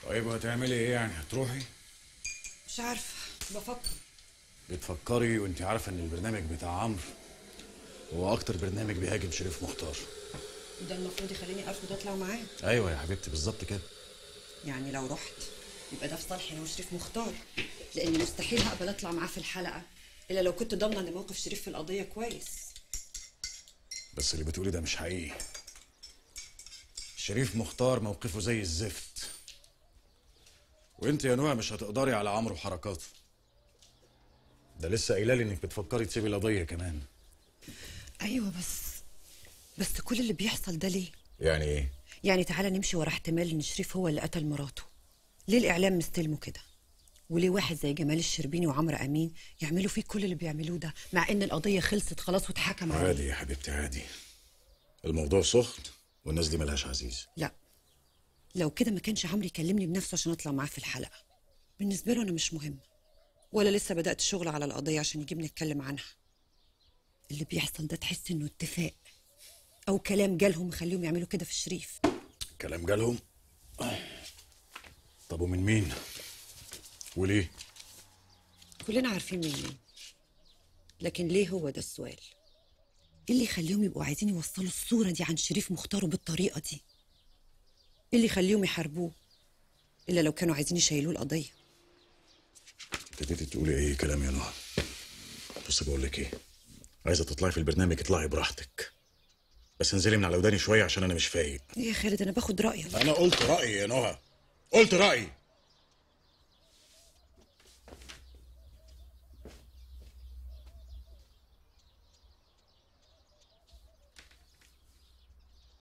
طيب وهتعملي ايه يعني هتروحي مش عارفه بفكر بتفكري وانت عارفه ان البرنامج بتاع عمرو هو اكتر برنامج بيهاجم شريف مختار وده المفروض يخليني ارفض اطلع معاه ايوه يا حبيبتي بالظبط كده يعني لو رحت يبقى ده في صالحي انا وشريف مختار لاني مستحيل هقبل اطلع معاه في الحلقه الا لو كنت ضامنه ان موقف شريف في القضيه كويس بس اللي بتقولي ده مش حقيقي شريف مختار موقفه زي الزفت وانت يا نوع مش هتقدري على عمرو وحركاته ده لسه قايله لي انك بتفكري تسيبي القضيه كمان ايوه بس بس كل اللي بيحصل ده ليه يعني ايه يعني تعالى نمشي ورا احتمال ان شريف هو اللي قتل مراته ليه الاعلام مستلمه كده وليه واحد زي جمال الشربيني وعمرو امين يعملوا فيه كل اللي بيعملوه ده مع ان القضيه خلصت خلاص واتحكم عليه عادي يا حبيبتي عادي الموضوع سخن والناس دي ملهاش عزيز لا لو كده ما كانش عمرو يكلمني بنفسه عشان اطلع معاه في الحلقه بالنسبه له انا مش مهمه ولا لسه بدات الشغل على القضيه عشان يجيب نتكلم عنها اللي بيحصل ده تحس انه اتفاق او كلام جالهم مخليهم يعملوا كده في شريف كلام جالهم طب ومن مين وليه كلنا عارفين من مين لكن ليه هو ده السؤال ايه اللي يخليهم يبقوا عايزين يوصلوا الصوره دي عن شريف مختار بالطريقه دي ايه اللي يخليهم يحاربوه الا لو كانوا عايزين يشيلوه القضيه ابتديتي تقولي اي كلام يا نهى بص بقول لك ايه عايزه تطلعي في البرنامج اطلعي براحتك بس انزلي من على وداني شويه عشان انا مش فايق ايه يا خالد انا باخد رايك انا قلت رايي يا نهى قلت رايي